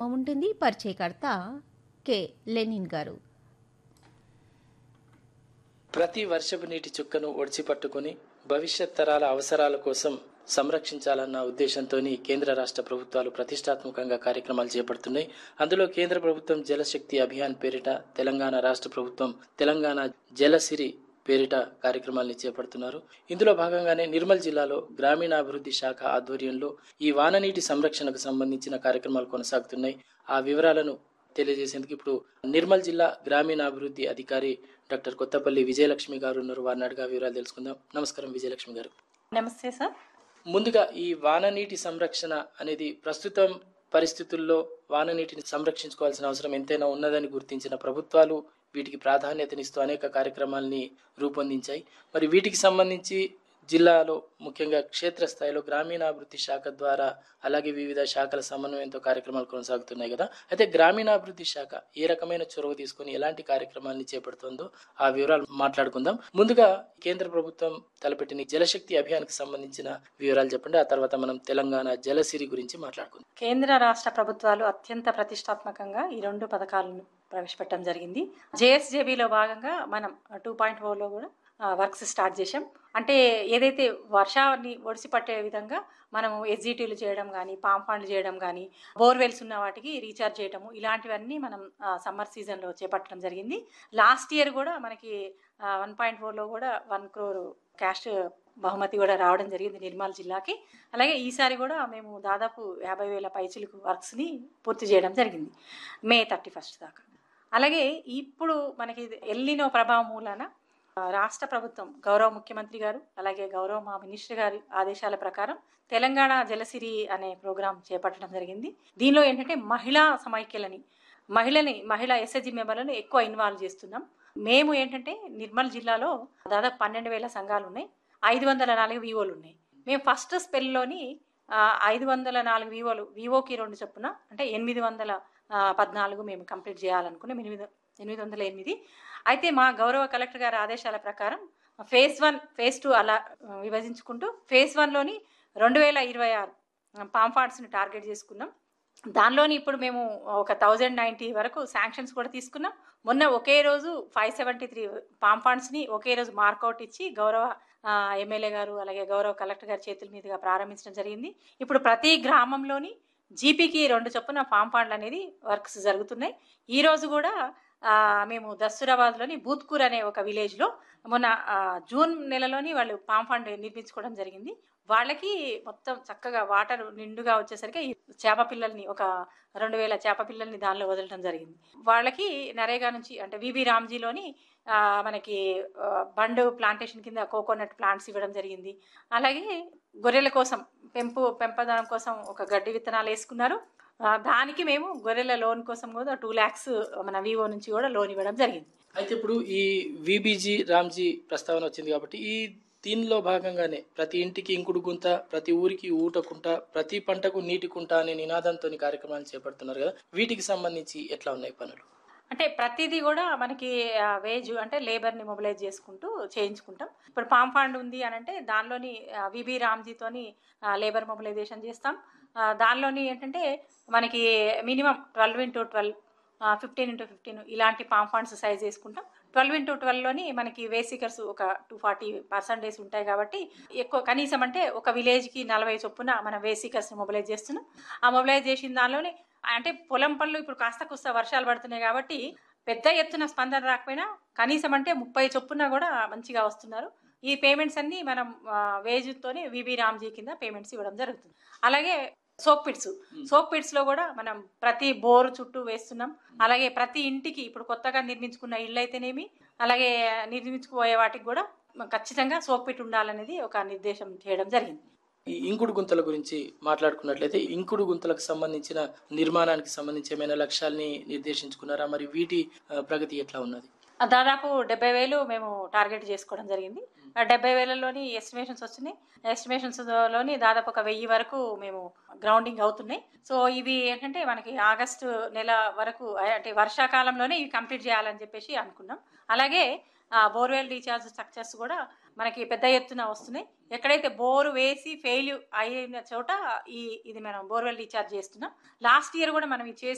కార్యక్రమం ఉంటుంది పరిచయకర్త కె లెనిన్ గారు ప్రతి వర్షపు నీటి చుక్కను ఒడిచి పట్టుకుని భవిష్యత్ తరాల అవసరాల కోసం సంరక్షించాలన్న ఉద్దేశంతో కేంద్ర రాష్ట్ర ప్రభుత్వాలు ప్రతిష్టాత్మకంగా కార్యక్రమాలు చేపడుతున్నాయి అందులో కేంద్ర ప్రభుత్వం జలశక్తి అభియాన్ పేరిట తెలంగాణ రాష్ట్ర ప్రభుత్వం తెలంగాణ జలసిరి పేరిట కార్యక్రమాల్ని చేపడుతున్నారు ఇందులో భాగంగానే నిర్మల్ జిల్లాలో గ్రామీణాభివృద్ధి శాఖ ఆధ్వర్యంలో ఈ వాననీటి సంరక్షణకు సంబంధించిన కార్యక్రమాలు కొనసాగుతున్నాయి ఆ వివరాలను తెలియజేసేందుకు ఇప్పుడు నిర్మల్ జిల్లా గ్రామీణాభివృద్ధి అధికారి డాక్టర్ కొత్తపల్లి విజయలక్ష్మి గారు ఉన్నారు వారిని అడిగా వివరాలు తెలుసుకుందాం నమస్కారం విజయలక్ష్మి గారు నమస్తే సార్ ముందుగా ఈ వాననీటి సంరక్షణ అనేది ప్రస్తుతం పరిస్థితుల్లో వాననీటిని సంరక్షించుకోవాల్సిన అవసరం ఎంతైనా ఉన్నదని గుర్తించిన ప్రభుత్వాలు వీటికి ప్రాధాన్యతనిస్తూ అనేక కార్యక్రమాల్ని రూపొందించాయి మరి వీటికి సంబంధించి జిల్లాలో ముఖ్యంగా క్షేత్రస్థాయిలో గ్రామీణాభివృద్ధి శాఖ ద్వారా అలాగే వివిధ శాఖల సమన్వయంతో కార్యక్రమాలు కొనసాగుతున్నాయి కదా అయితే గ్రామీణాభివృద్ధి శాఖ ఏ రకమైన చొరవ తీసుకొని ఎలాంటి కార్యక్రమాల్ని చేపడుతుందో ఆ వివరాలు మాట్లాడుకుందాం ముందుగా కేంద్ర ప్రభుత్వం తలపెట్టిన జలశక్తి అభియాన్కి సంబంధించిన వివరాలు చెప్పండి ఆ తర్వాత మనం తెలంగాణ జలసిరి గురించి మాట్లాడుకుందాం కేంద్ర రాష్ట్ర ప్రభుత్వాలు అత్యంత ప్రతిష్టాత్మకంగా ఈ రెండు పథకాలను ప్రవేశపెట్టడం జరిగింది జేఎస్జేబీలో భాగంగా మనం టూ పాయింట్ ఫోర్లో కూడా వర్క్స్ స్టార్ట్ చేసాం అంటే ఏదైతే వర్షాన్ని ఒడిసి పట్టే విధంగా మనము ఎస్జిటీలు చేయడం కానీ పామ్ ఫండ్లు చేయడం కానీ బోర్వెల్స్ ఉన్న వాటికి రీఛార్జ్ చేయడము ఇలాంటివన్నీ మనం సమ్మర్ సీజన్లో చేపట్టడం జరిగింది లాస్ట్ ఇయర్ కూడా మనకి వన్ పాయింట్ ఫోర్లో కూడా వన్ క్రోర్ క్యాష్ బహుమతి కూడా రావడం జరిగింది నిర్మల్ జిల్లాకి అలాగే ఈసారి కూడా మేము దాదాపు యాభై వేల పైచులకు వర్క్స్ని పూర్తి చేయడం జరిగింది మే థర్టీ ఫస్ట్ దాకా అలాగే ఇప్పుడు మనకి ఎల్లినో ప్రభావం మూలాన రాష్ట్ర ప్రభుత్వం గౌరవ ముఖ్యమంత్రి గారు అలాగే గౌరవ మా మినిస్టర్ గారి ఆదేశాల ప్రకారం తెలంగాణ జలసిరి అనే ప్రోగ్రాం చేపట్టడం జరిగింది దీనిలో ఏంటంటే మహిళా సమైక్యలని మహిళని మహిళా ఎస్ఎస్జి మెంబర్లను ఎక్కువ ఇన్వాల్వ్ చేస్తున్నాం మేము ఏంటంటే నిర్మల్ జిల్లాలో దాదాపు పన్నెండు వేల సంఘాలు ఉన్నాయి ఐదు వందల నాలుగు వివోలు ఉన్నాయి మేము ఫస్ట్ స్పెల్లోని ఐదు వందల నాలుగు వివోలు వివోకి రెండు చొప్పున అంటే ఎనిమిది వందల పద్నాలుగు మేము కంప్లీట్ చేయాలనుకున్నాం ఎనిమిది ఎనిమిది వందల ఎనిమిది అయితే మా గౌరవ కలెక్టర్ గారి ఆదేశాల ప్రకారం ఫేజ్ వన్ ఫేజ్ టూ అలా విభజించుకుంటూ ఫేజ్ వన్లోని రెండు వేల ఇరవై ఆరు పాంఫాండ్స్ని టార్గెట్ చేసుకున్నాం దానిలోని ఇప్పుడు మేము ఒక థౌజండ్ నైంటీ వరకు శాంక్షన్స్ కూడా తీసుకున్నాం మొన్న ఒకే రోజు ఫైవ్ సెవెంటీ త్రీ పాంఫాండ్స్ని ఒకే రోజు మార్కౌట్ ఇచ్చి గౌరవ ఎమ్మెల్యే గారు అలాగే గౌరవ కలెక్టర్ గారి చేతుల మీదుగా ప్రారంభించడం జరిగింది ఇప్పుడు ప్రతి గ్రామంలోని జీపీకి రెండు చొప్పున పాంఫాండ్లు అనేది వర్క్స్ జరుగుతున్నాయి ఈరోజు కూడా మేము దస్తూరాబాద్లోని బూత్కూర్ అనే ఒక విలేజ్లో మొన్న జూన్ నెలలోని వాళ్ళు పాంఫాండ్ నిర్మించుకోవడం జరిగింది వాళ్ళకి మొత్తం చక్కగా వాటర్ నిండుగా వచ్చేసరికి చేప పిల్లల్ని ఒక రెండు వేల చేప పిల్లల్ని దానిలో వదలడం జరిగింది వాళ్ళకి నరేగా నుంచి అంటే విబి రామ్జీలోని మనకి బండు ప్లాంటేషన్ కింద కోకోనట్ ప్లాంట్స్ ఇవ్వడం జరిగింది అలాగే గొర్రెల కోసం పెంపు పెంపదనం కోసం ఒక గడ్డి విత్తనాలు వేసుకున్నారు దానికి మేము గొర్రెల లోన్ కోసం కూడా టూ ల్యాక్స్ మన వివో నుంచి కూడా లోన్ ఇవ్వడం జరిగింది అయితే ఇప్పుడు ఈ విబీజీ రామ్జీ ప్రస్తావన వచ్చింది కాబట్టి ఈ దీనిలో భాగంగానే ప్రతి ఇంటికి ఇంకుడు గుంత ప్రతి ఊరికి ఊటకుంట ప్రతి పంటకు నీటి కుంట అనే నినాదంతో కార్యక్రమాలు చేపడుతున్నారు కదా వీటికి సంబంధించి ఎట్లా ఉన్నాయి పనులు అంటే ప్రతిదీ కూడా మనకి వేజ్ అంటే లేబర్ని మొబిలైజ్ చేసుకుంటూ చేయించుకుంటాం ఇప్పుడు పామ్ ఫండ్ ఉంది అని అంటే దానిలోని విబి రామ్జీతోని లేబర్ మొబిలైజేషన్ చేస్తాం దానిలోని ఏంటంటే మనకి minimum twelve into twelve fifteen into fifteen ఇలాంటి పామ్ ఫండ్స్ సైజ్ చేసుకుంటాం ట్వెల్వ్ ఇంటూ ట్వెల్వ్లోని మనకి వేసికర్స్ ఒక టూ ఫార్టీ పర్సంటేజ్ ఉంటాయి కాబట్టి ఎక్కువ కనీసం అంటే ఒక విలేజ్కి నలభై చొప్పున మన వేసికర్స్ మొబిలైజ్ చేస్తున్నాం ఆ మొబిలైజ్ చేసిన దానిలోనే అంటే పొలం పనులు ఇప్పుడు కాస్త కుస్త వర్షాలు పడుతున్నాయి కాబట్టి పెద్ద ఎత్తున స్పందన రాకపోయినా కనీసం అంటే ముప్పై చొప్పున కూడా మంచిగా వస్తున్నారు ఈ పేమెంట్స్ అన్ని మనం వేజ్తోనే విబి రామ్జీ కింద పేమెంట్స్ ఇవ్వడం జరుగుతుంది అలాగే సోక్ పిట్స్ సోక్ పిట్స్ లో కూడా మనం ప్రతి బోరు చుట్టూ వేస్తున్నాం అలాగే ప్రతి ఇంటికి ఇప్పుడు కొత్తగా నిర్మించుకున్న ఇళ్ళు అయితేనేమి అలాగే నిర్మించుకుపోయే వాటికి కూడా ఖచ్చితంగా సోక్ పిట్ ఉండాలనేది ఒక నిర్దేశం చేయడం జరిగింది ఈ ఇంకుడు గుంతల గురించి మాట్లాడుకున్నట్లయితే ఇంకుడు గుంతలకు సంబంధించిన నిర్మాణానికి సంబంధించి ఏమైనా లక్ష్యాల్ని నిర్దేశించుకున్నారా మరి వీటి ప్రగతి ఎట్లా ఉన్నది దాదాపు డెబ్బై వేలు మేము టార్గెట్ చేసుకోవడం జరిగింది డెబ్బై వేలలోని ఎస్టిమేషన్స్ వచ్చినాయి ఎస్టిమేషన్స్ లోని దాదాపు ఒక వెయ్యి వరకు మేము గ్రౌండింగ్ అవుతున్నాయి సో ఇవి ఏంటంటే మనకి ఆగస్టు నెల వరకు అంటే వర్షాకాలంలోనే ఇవి కంప్లీట్ చేయాలని చెప్పేసి అనుకున్నాం అలాగే బోర్వెల్ రీఛార్జ్ స్ట్రక్చర్స్ కూడా మనకి పెద్ద ఎత్తున వస్తున్నాయి ఎక్కడైతే బోరు వేసి ఫెయిల్ అయిన చోట ఈ ఇది మనం బోర్వెల్ రీఛార్జ్ చేస్తున్నాం లాస్ట్ ఇయర్ కూడా మనం ఇది చేసి